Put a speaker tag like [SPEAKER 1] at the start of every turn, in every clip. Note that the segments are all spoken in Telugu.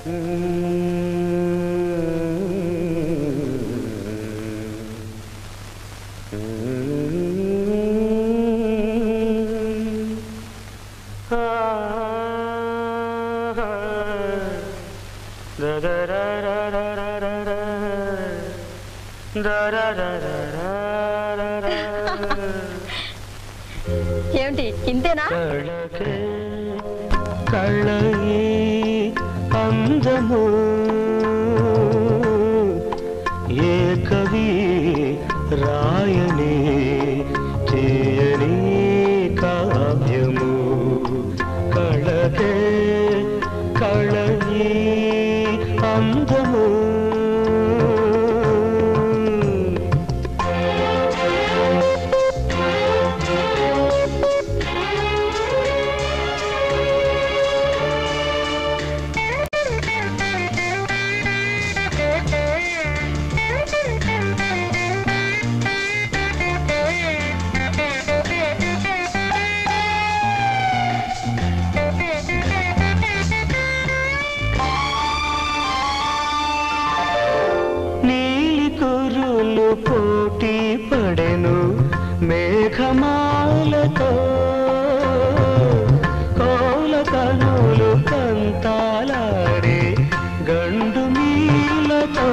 [SPEAKER 1] ఏమిటి ఇంతేనా
[SPEAKER 2] కళకే కళయే అందము ఏ కవి రాయని చేయని కావ్యము కళకే కళయే అందము నీలి కురులు పోటీ పడెను మేఘమాలతో కోల కనులు కంతాలాడే గండు మీలతో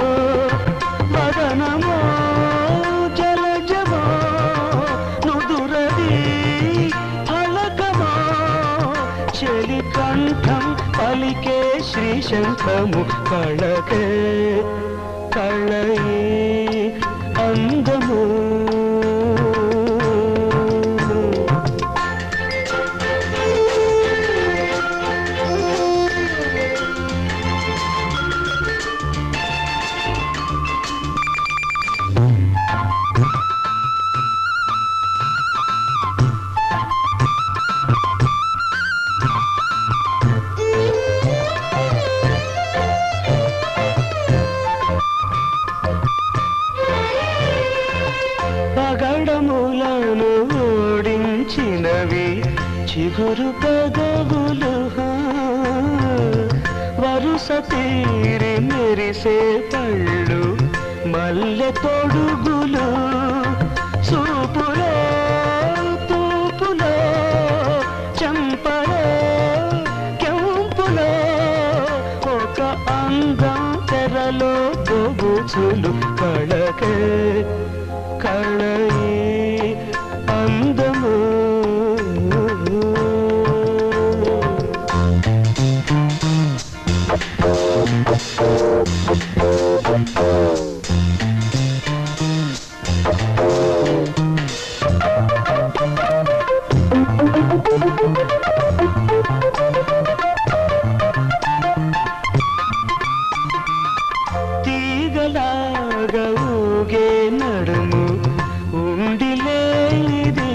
[SPEAKER 2] మదనమో జలజమో నుదురది ఫలకమో చెలి కంఠం పలికే శ్రీశంఖము కళకే కళయే అందము పగడములను ఓడించినవి చిగురు పెదవులు వరుస తీరి మెరిసే పళ్ళు మల్లె తొడుగులు సూపులో తూపులో చంపలో కెంపులో ఒక అందం తెరలో దొబుచులు కళకే కళయే అందము తీగలాగా ఊగే నడుము ఉండిలేనిది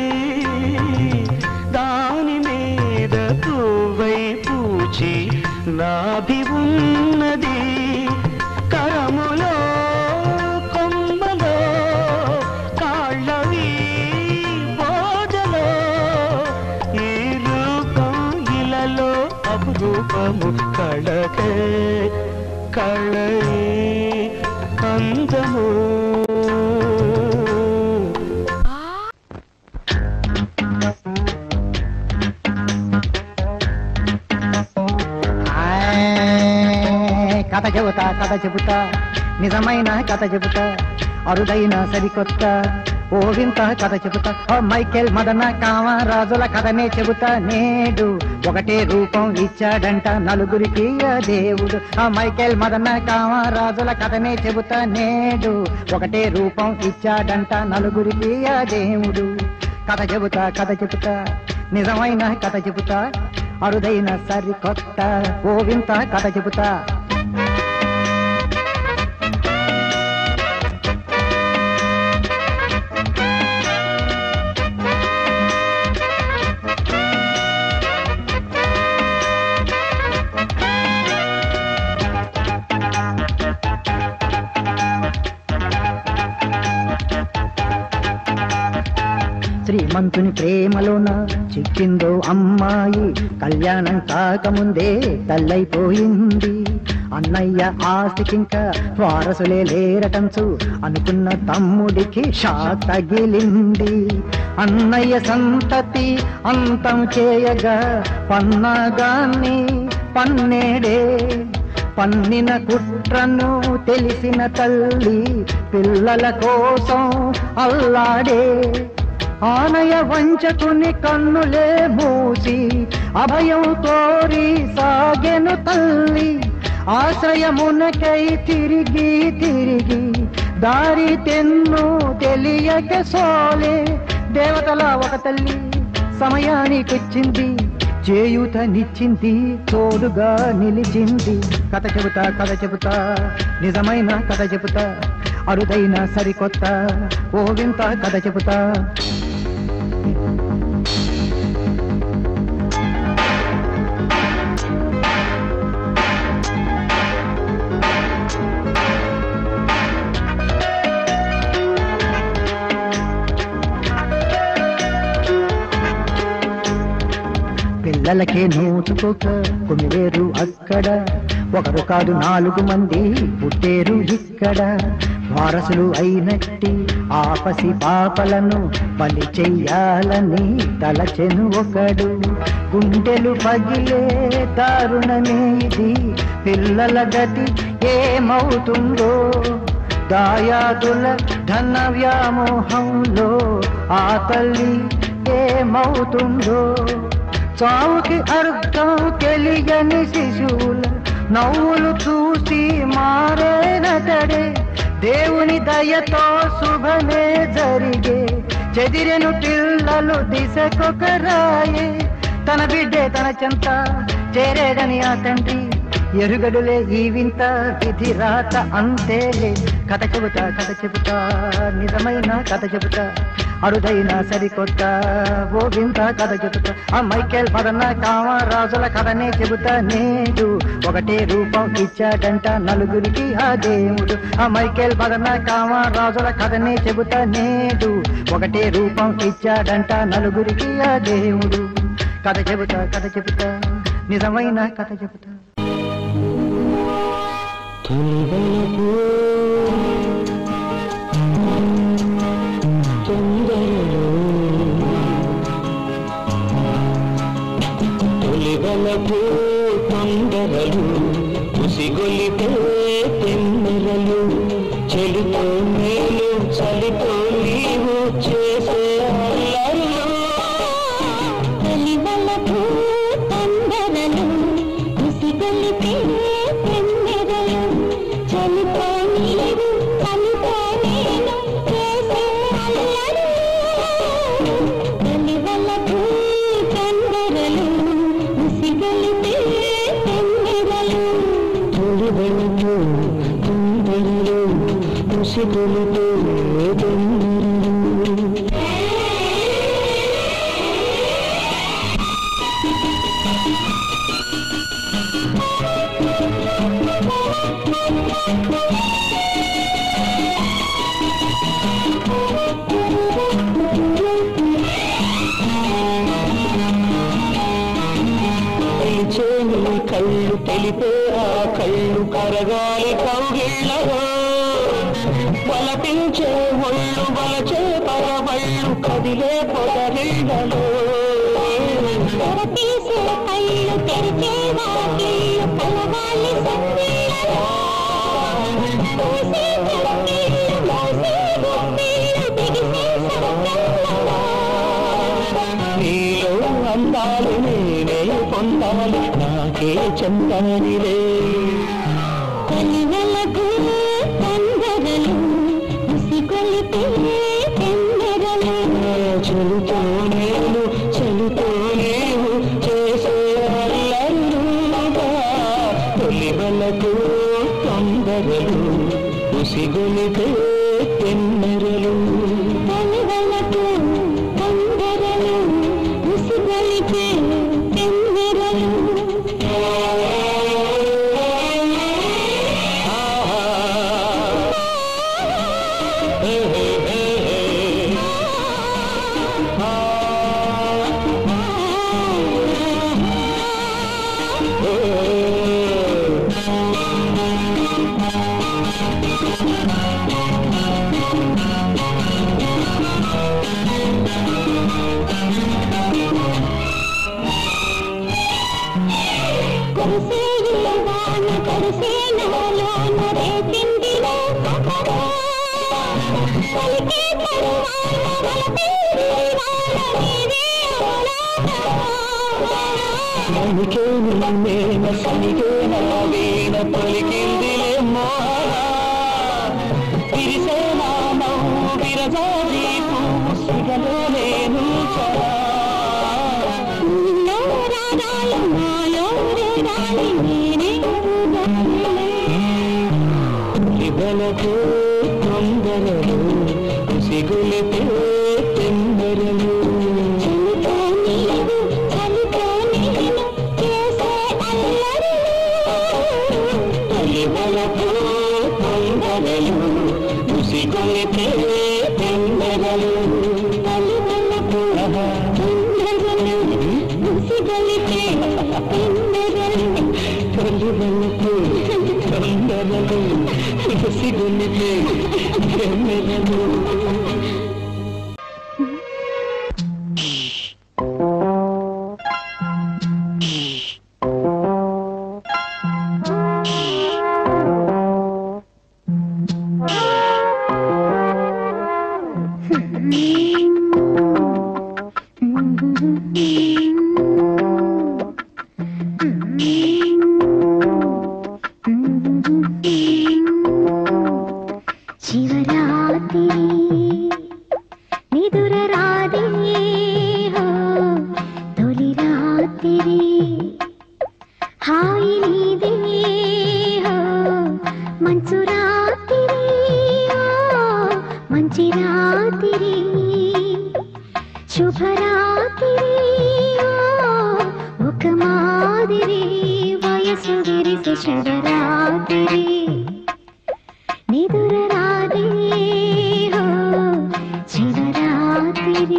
[SPEAKER 2] దాని మీద పువ్వై పూచి నాభి ఉన్నది కరములో కొమ్మలో కాళ్ళవి బోజలో ఈ రూపం ఇలలో అపురూపము కళకే కళయే అందము
[SPEAKER 3] ఆయ్, కథ చెబుతా కథ చెబుతా నిజమైన కథ చెబుతా అరుదైన సరికొత్త ఓ వింత కథ చెబుతా ఓ మైకేల్ మదన కామరాజుల కథనే చెబుతా నేడు ఒకటే రూపం ఇచ్చాడంట నలుగురికి ఆ దేవుడు ఆ మైకేల్ మదన కామరాజుల కథనే చెబుతా నేడు ఒకటే రూపం ఇచ్చాడంట నలుగురికి ఆ దేవుడు కథ చెబుతా కథ చెబుతా నిజమైన కథ చెబుతా అరుదైన సరికొత్త ఓ వింత కథ చెబుతా శ్రీమంతుని ప్రేమలోన చిక్కిందో అమ్మాయి కళ్యాణం కాకముందే తల్లైపోయింది అన్నయ్య ఆస్తికింకా వారసులే లేరటంచు అనుకున్న తమ్ముడికి షాక్ తగిలింది అన్నయ్య సంతతి అంతం చేయగా పన్నాగాన్ని పన్నేడే పన్నిన కుట్రను తెలిసిన తల్లి పిల్లల కోసం అల్లాడే ఆనయ వంచకుని కన్నులే మూసి అభయం కోరి సాగెను తల్లి ఆశ్రయమునకై తిరిగి తిరిగి దారి తెన్ను తెలియక సోలే దేవతల ఒక తల్లి సమయానికొచ్చింది చేయూతనిచ్చింది తోడుగా నిలిచింది కథ చెబుతా కథ చెబుతా నిజమైన కథ చెబుతా అరుదైన సరికొత్త ఓ వింత కథ చెబుతా పిల్లలకే నోచుకోక కుమిరేరు అక్కడ ఒకరు కాదు నాలుగు మంది పుట్టేరు ఇక్కడ వారసులు అయినట్టి ఆపసి పాపలను బలి చెయ్యాలని తలచెను ఒకడు గుండెలు పగిలే దారుణమే ఇది పిల్లల గతి ఏమవుతుందో దాయాదుల ధన వ్యామోహంలో ఆ తల్లి ఏమవుతుందో చావుకి అర్థం తెలియని శిశువుల నవ్వులు చూసి మారేనతడే దేవుని దయతో శుభమే జరిగే చెదిరెను పిల్లలు దిశకొకరాయే తన బిడ్డే తన చెంత చేరేడని ఆ తండ్రి ఎరుగడులే ఈ వింత విధి రాత అంతేలే కథ చెబుతా కథ చెబుతా నిజమైన కథ చెబుతా అరుదైన సరికొత్త ఓ వింత కథ చెబుతా ఆ మైకేల్ పదన కామరాజుల కథనే చెబుతా నేడు ఒకటే రూపం ఇచ్చాడంట నలుగురికి ఆ దేవుడు ఆ మైకేల్ పదన కామరాజుల కథనే చెబుతా నేడు ఒకటే రూపం ఇచ్చాడంట నలుగురికి ఆ దేవుడు కథ చెబుతా కథ చెబుతా నిజమైన కథ చెబుతా
[SPEAKER 2] తొలివలపు తొందరలో తొలివలపు తొందరలు ఉసిగొలితే తెమ్మెరలు చెలుతో మేలు చలితో నీవు చేసే అల్లరులు
[SPEAKER 4] తొలివలపు తొందరలు ఉసిగొలిపే తెమ్మెరలు చలితో నీవు చలితో నేను చేసే అల్లరు తొలివలపు తొందరలు ఉసిగొలిపే తెమ్మెరలు
[SPEAKER 2] తొలివలపు తొందరలు ఉసిగొలితే తెమ్మెరలు తెలిచే నీ కళ్ళు తెలిపే ఆ కళ్ళు కరగాలి కౌగిళ్ళలో బలపించే ఒళ్ళు బలచే పరవళ్ళు కదిలే పొదరిళ్ళలో
[SPEAKER 4] తెరతీసే కళ్ళు తెరిచే వాకిళ్ళు కలవాలి సందిళ్ళలో పూసే తెరతీళ్ళు మోసే గొప్పిళ్ళు బిగిసే సరసలలో
[SPEAKER 2] నీలో అందాలు నేనే పొందాలి నాకే చెందానిలే
[SPEAKER 4] తొలివలకు తొందరలు ఉసిగొలిపే తెమ్మెరలు
[SPEAKER 2] చెలుతో నేను చెలుతో నీవు చేసే అల్లరుగా తొలివలకు తొందరలు ఉసిగొలితే తెమ్మెరలు
[SPEAKER 4] తొలివలకు తొందరలు ఉసిగొలిపే తెమ్మెరలు
[SPEAKER 2] ఆ
[SPEAKER 4] కురిసే ఈ వాన కురిసే నాలోన రేపిందిలే సకరా. పలికే తరువాన వలపే వాన నీవే అవులానా.
[SPEAKER 2] మనకే మేన సనిగే నా వీణ పలికిందిలే మోహన విరిసే నా నవ్వు విరజాజీ పువ్వు సిగలో నేను చరా
[SPEAKER 4] నీలో రాగాలు నాలో రేగాలి నేనే ఊగాలిలే.
[SPEAKER 2] ఇవలకు తొందరలు సిగులితే తెందరలు
[SPEAKER 4] చలితో నీవు చలితో నేను చేసే అల్లరులు
[SPEAKER 2] ఇవలకు తొందరలు సిగులితే తెందరలు
[SPEAKER 4] తలువలకు తొందరలు ముసిగలితే తిన్నరలు
[SPEAKER 2] తొలివలకు తొందరలు సిగులితే తెందరలు
[SPEAKER 4] శివరాత్రి నిదుర రాదే హో తొలి రాత్రి హాయి నీదే హో మంచు రాత్రి ఓ మంచి రాత్రి శుభరాత్రి ఓ ఒక మాదిరి వయసు విరిసి శుభరాత్రి నిదుర రాదే హో శివరాత్రి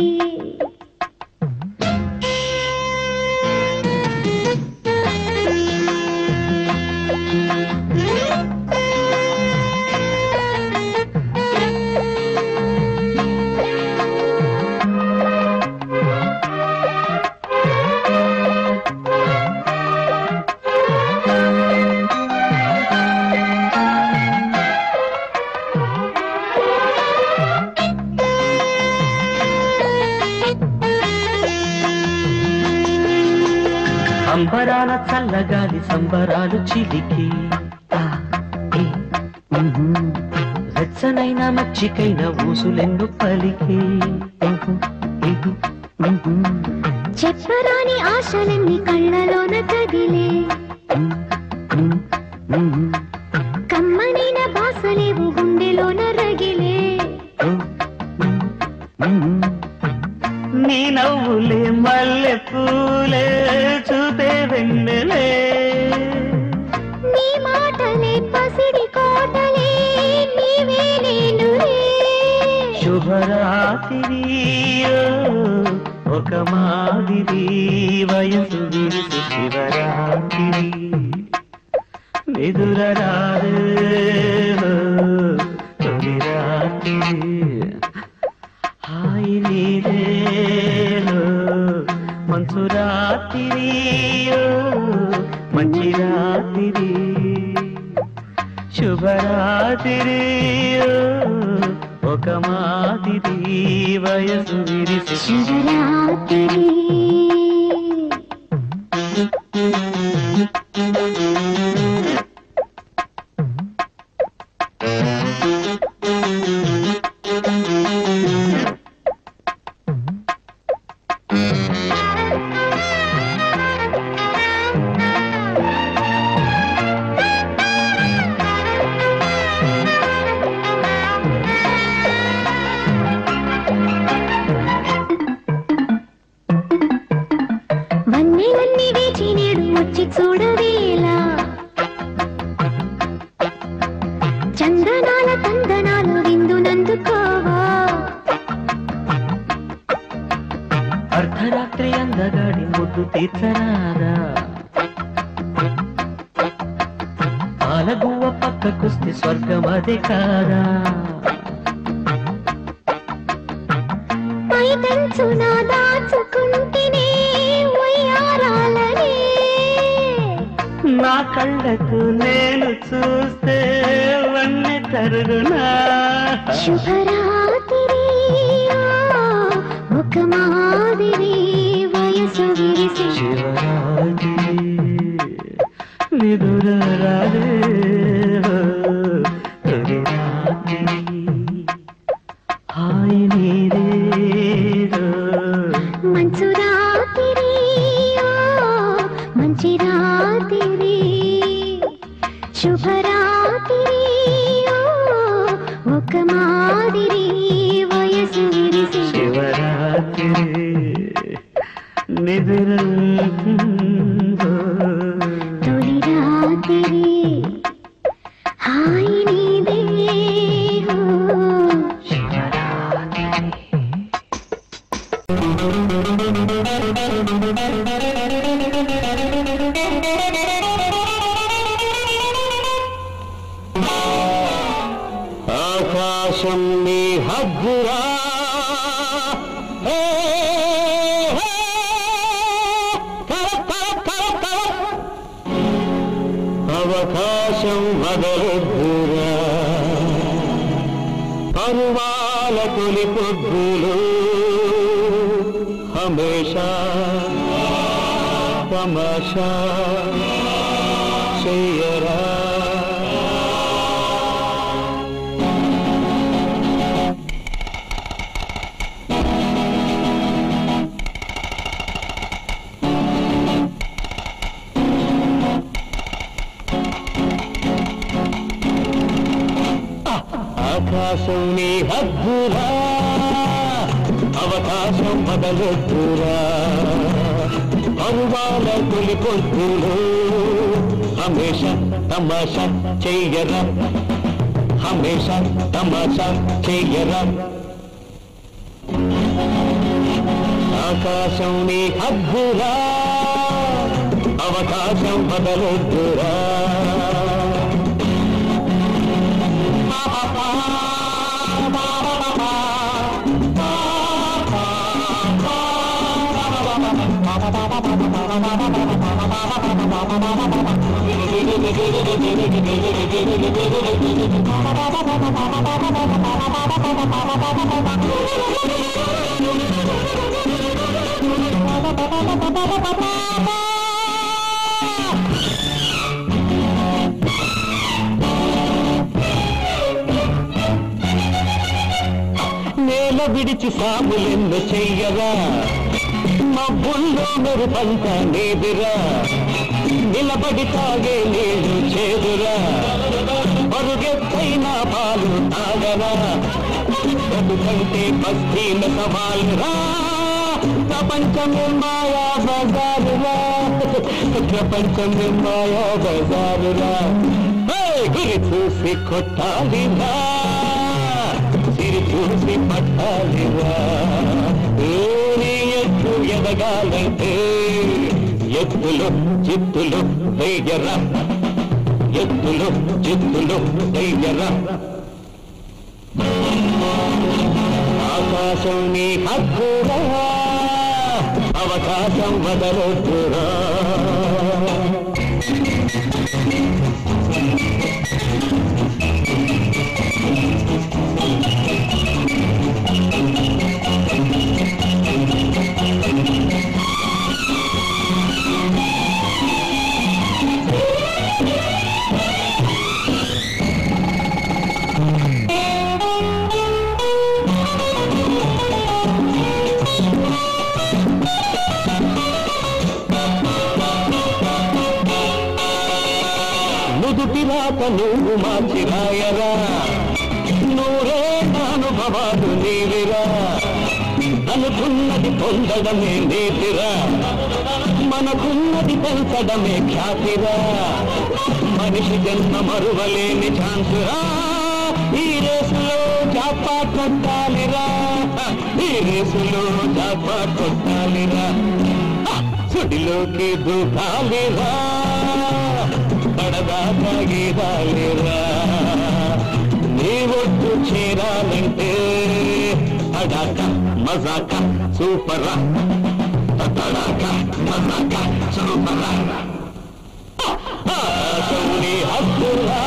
[SPEAKER 2] అంబరాల చల్లగాలి సంబరాలు చిలికి ఆ, ఈ, ఉహు. వెచ్చనైన మచ్చికైన ఊసులెన్ను పలికి ఉహు, ఇహు, ఉహు.
[SPEAKER 4] చెప్పరాని ఆశలన్నీ కళ్ళలోన కదిలే
[SPEAKER 2] ఉమ్, ఉమ్, ఉమ్,
[SPEAKER 4] కమ్మనైన భాసలేవు గుండెలోన రగిలే
[SPEAKER 2] ఉమ్, ఉమ్, ఉమ్. నీ నవ్వులే మల్లె పూలే చూపే వెన్నెలే
[SPEAKER 4] నీ మాటలే పసిడి కోటలే నీవే నేనులే
[SPEAKER 2] శుభరాత్రి ఓ, ఒక మాదిరి వయసు విరిసి శివరాత్రి నిదురరాదు తొలి రాత్రి హాయి నీదేలో మంచు రాత్రి ఓ, మంచి రాత్రి శుభరాత్రి ఓ, ఒక మాదిరి వయసు విరిసి
[SPEAKER 4] శివరాత్రి వన్నెలన్నీ వేచి నేడు వచ్చి చూడవేలా చందనాల తందనాలు విందునందుకోవా
[SPEAKER 2] అర్ధరాత్రి అందగాడి ముద్దు తీర్చరాదా పాలగువ్వ పక్కకొస్తే స్వర్గం అదే కాదా
[SPEAKER 4] పై తంచున దాచుకుంటేనే ఉయ్యారాలనే
[SPEAKER 2] కళ్ళకు నేను చూస్తే వన్నె తరుగునా
[SPEAKER 4] శుభరాత్రి ఆ, ఒక మాదిరి వయసు విరిసి
[SPEAKER 2] శివరాత్రి నిదుర రాదే తొలి రాత్రి హాయి నీదేదో
[SPEAKER 4] మంచు రాత్రి ఆ, మంచి రాత్రి శుభరాత్రి ఆ, ఒక మాదిరి వయసు విరిసి
[SPEAKER 2] శివరాత్రి నిదుర
[SPEAKER 4] తొలి రాత్రి హాయి నీదే ఓ.
[SPEAKER 5] ఆకాశం నీ హద్దురా హే, హే, కర, కర, కర, కర. అవకాశం వదలొద్దురా పరువాల తొలి పొద్దులు హమేషా తమాషా చెయ్యరా ఆకాశం నీ హద్దురా అవకాశం మొదలెట్టురా పరువాల తొలి పొద్దులు హమేష తమాషా చెయ్యరా హమేష తమాషా చెయ్యరా ఆకాశం నీ హద్దురా అవకాశం మొదలెట్టురా నేల విడిచి సాములెన్ను చెయ్యరా మబ్బుల్లో మెరుపంత నీదిరా నిలబడి తాగే నీళ్లు చేదురా పరుగెత్తైన పాలు తాగరా బతుకంటే బస్తీల సవాలురా ప్రపంచమే మాయా బజారురా ప్రపంచమే మాయా బజారురా హే, గురి చూసి కొట్టాలిరా సిరి చూసి పట్టాలిరా ఏని ఎత్తు ఎదగాలంటే ఎత్తులు చిత్తులు వెయ్యరా ఎత్తులు చిత్తులు వెయ్యరా ఆకాశం నీ హక్కురా అవకాశం వదలొద్దురా నుదుటి రాత నువ్వు మార్చి రాయరా నూరే అనుభవాలు నీవిరా అనుకున్నది పొందడమే నీతిరా మనకున్నది పెంచడమే ఖ్యాతిరా మనిషి జన్మ మరువలేని ఛాన్సురా ఈ రేసులో జాపా కొట్టాలిరా ఈ రేసులో జాపా కొట్టాలిరా సుడిలోకి దూకాలిరా పడదా తాగిదాలిరా నీ ఒట్టు చేరాలంటే అడాక మజాక సూపరా తడాక మజాక సూపరా వదులురా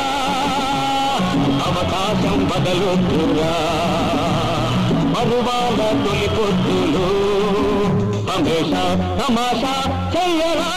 [SPEAKER 5] అవకాశం బదలుతురా పరువాల తొలి పొద్దులు హమేషా తమాషా చెయ్యరా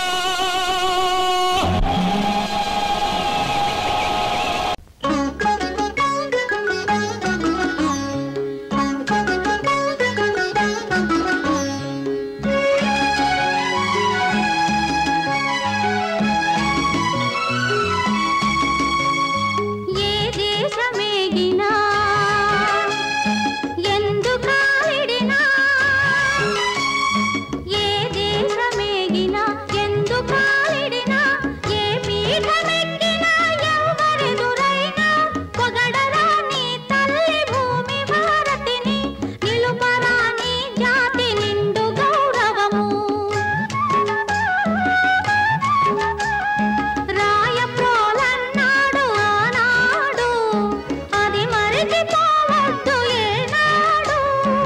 [SPEAKER 4] ఏ దేశమేగినా ఎందుకాడినా ఏ దేశమేగినా ఎందుకాడినా ఏ పీఠమెక్కినా ఎవరెదురైనా పొగడరా నీ తల్లి భూమి భారతిని నిలుపరా నీ జాతి నిండు గౌరవము రాయప్రోలన్నాడు ఆనాడు అది మరిచిపోవద్దు ఏనాడు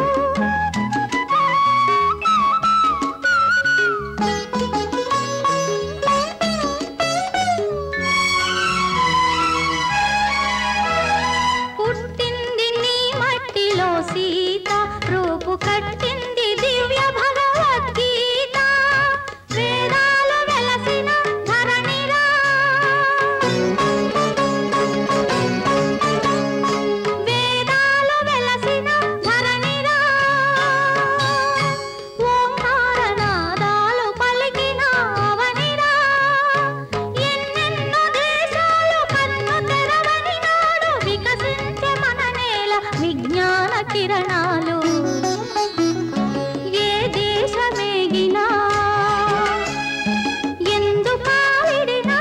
[SPEAKER 4] పుట్టింది నీ మట్టిలో సీత రూపు కట్టింది దివ్య భగవద్గీత వేదాలు వెలసిన ధరణిరా వేదాలు వెలసిన ధరణిరా ఓంకారనాదాలు పలికిన అవనిరా ఎన్నెన్నో దేశాలు కన్ను తెరవని నాడు వికసించే మన నేల విజ్ఞాన కిరణాలు ఏ దేశమేగినా ఎందుకాడినా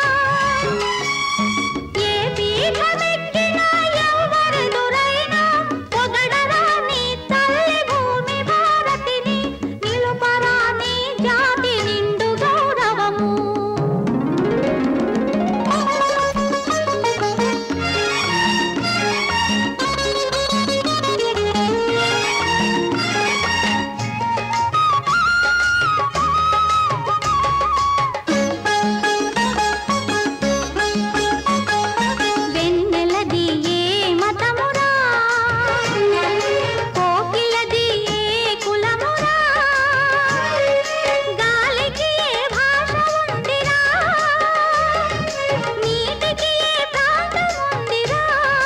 [SPEAKER 4] ఏ పీఠమెక్కినా ఎవరెదురైనా పొగడరా నీ తల్లి భూమి భారతిని నిలుపరా నీ జాతి నిండు గౌరవము వెన్నెలది ఏ మతమురా కోకిలది ఏ కులమురా గాలికి ఏ భాష ఉందిరా నీటికి ఏ ప్రాంతం ఉందిరా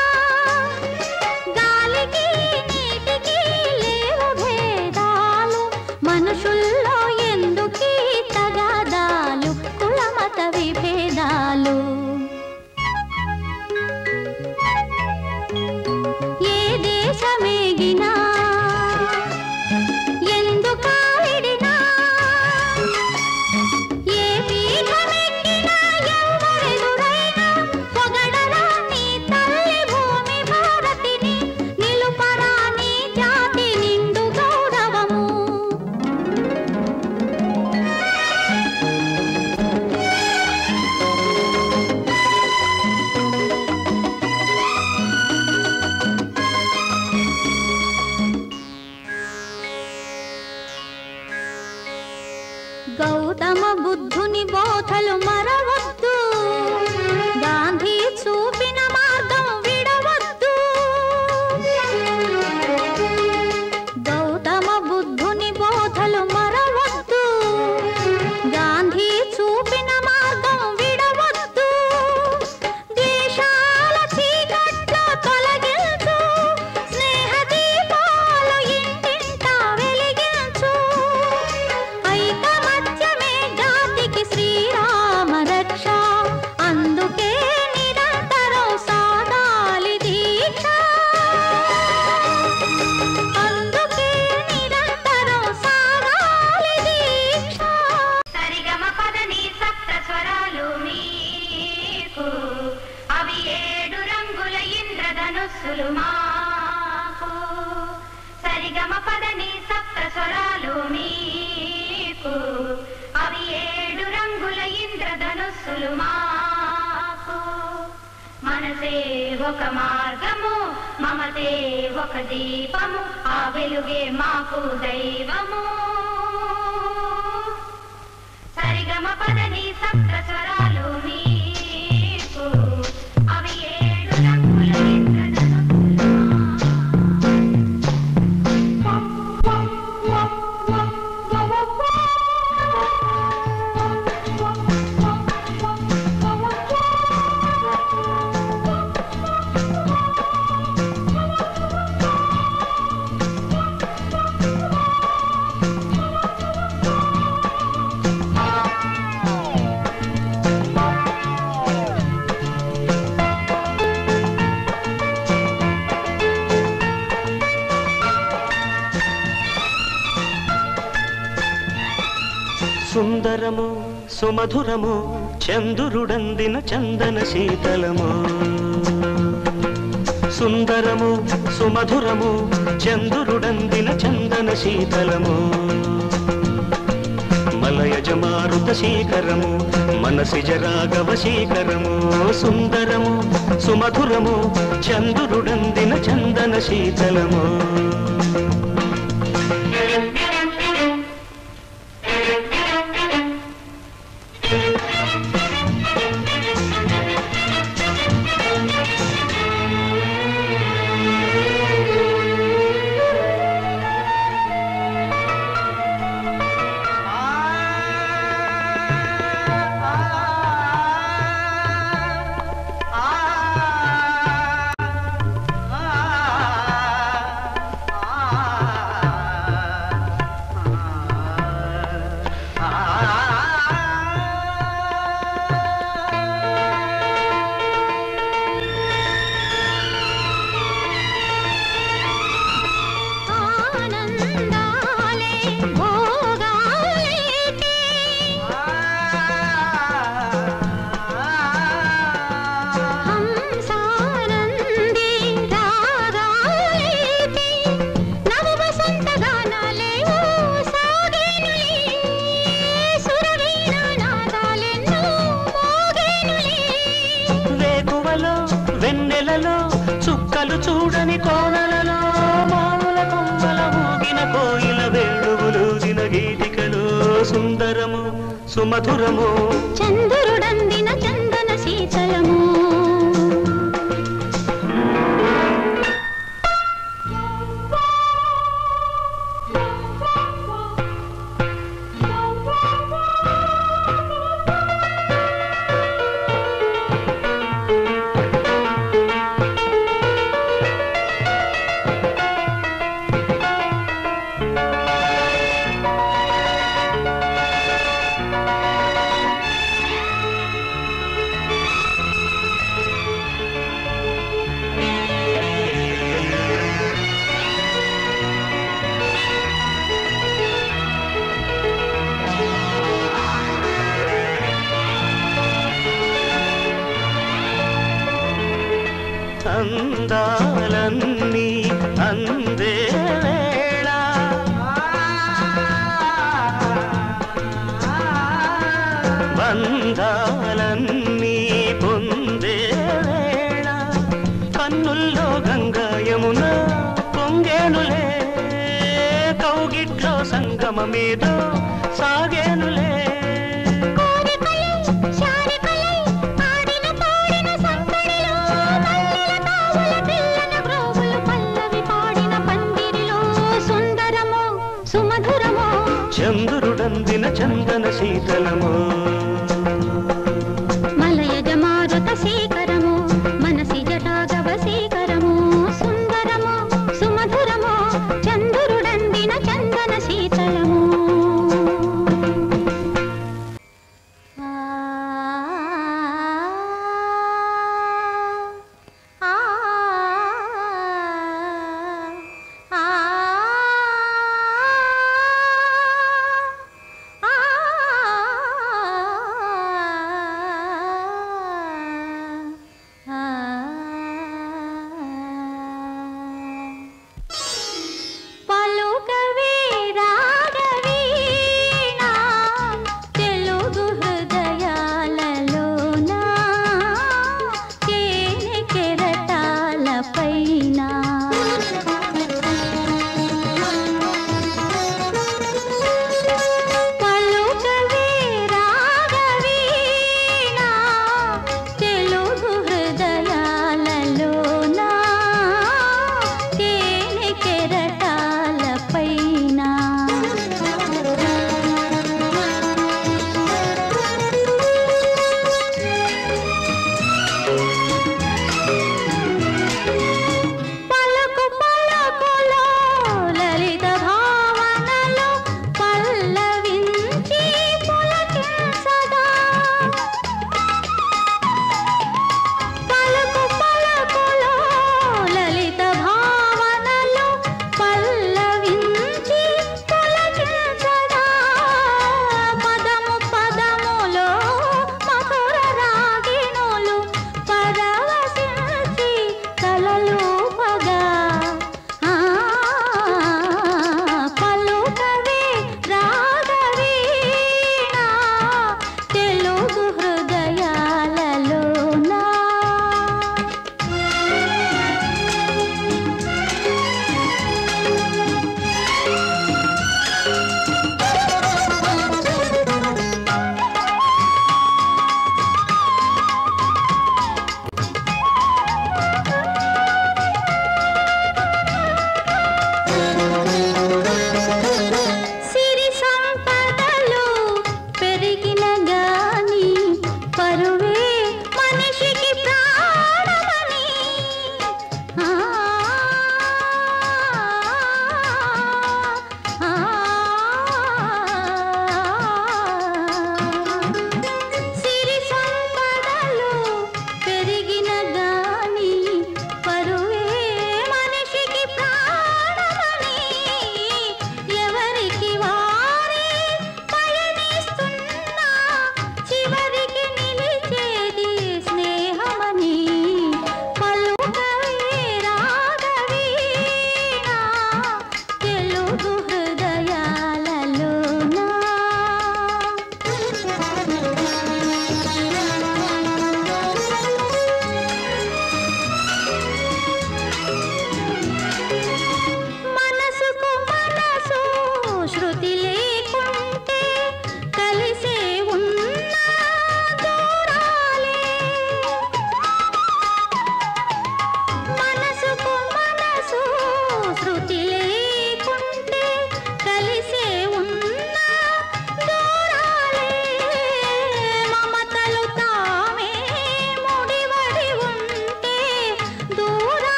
[SPEAKER 4] గాలికి నీటికి లేవు భేదాలు మనుషుల్లో ఎందుకీ తగాదాలు కులమత విభేదాలు ఏ దేశమేగినా ఎందుకాడినా ఏ పీఠమెక్కినా ఎవరెదురైనా పొగడరా నీ తల్లి భూమి భారతిని నిలుపరా నీ జాతి నిండు గౌరవము గౌతమ బుద్ధుని బోధలు మరవద్దు గాంధీ చూపిన మార్గం విడవద్దు గౌతమ బుద్ధుని బోధలు మరవద్దు గాంధీ చూపిన మార్గం విడవద్దు ద్వేషాల చీకట్లు తొలగించు స్నేహ దీపాలు ఇంటింటా వెలిగించు ఐకమత్యమే జాతికి శ్రీరామ రక్ష అందుకే నిరంతరం సాగాలి దీక్ష అందుకే నిరంతరం సాగాలి దీక్ష
[SPEAKER 6] సరిగమ పదని సప్త స్వరాలు మీకు అవి ఏడు రంగుల ఇంద్రధనుస్సులు మాకు సరిగమ పదని సప్త స్వరాలు మీకు అవి ఏడు రంగుల ఇంద్రధనుస్సులు మాకు మనసే ఒక మార్గము మమతే ఒక దీపము ఆ వెలుగే మాకు దైవము సరిగమ పదని సప్త స్వరాలు మీకు
[SPEAKER 2] సుమధురము చందురుడందిన చందన శీతలము సుందరము సుమధురము చందురుడందిన చందన శీతలము మలయజ మారుత శీకరము మనసిజ రాఘవ శీకరము సుందరము సుమధురము చందురుడందిన చందన శీతలము
[SPEAKER 4] ఆనందాలే భోగాలేటి హంసానంది రాగాలేటి నవ వసంత గానాలే ఓ సాగేనులే సురవీణ నాదాలెన్నో మోగేనులే
[SPEAKER 2] వేకువలో వెన్నెలలో చుక్కలు చూడని కోనలలో మామూల కొమ్మల ఊగిన కోయిల వేణువులూదిన గీతికలో సుందరము సుమధురము
[SPEAKER 4] చంద్రుడందిన చందన శీతలము
[SPEAKER 2] అందాలన్నీ అందే వేళ బంధాలన్నీ పొందే వేళ కన్నుల్లో గంగా యమున పొంగేనులే కౌగిట్లో సంగమమేదో సాగేనులే
[SPEAKER 4] కోరికలై శారికలై ఆడిన పాడిన సందడిలో మల్లెల తావుల పిల్లన గ్రోవులు పల్లవి పాడిన పందిరిలో సుందరమో సుమధురమో
[SPEAKER 2] చంద్రుడందిన చందన శీతలము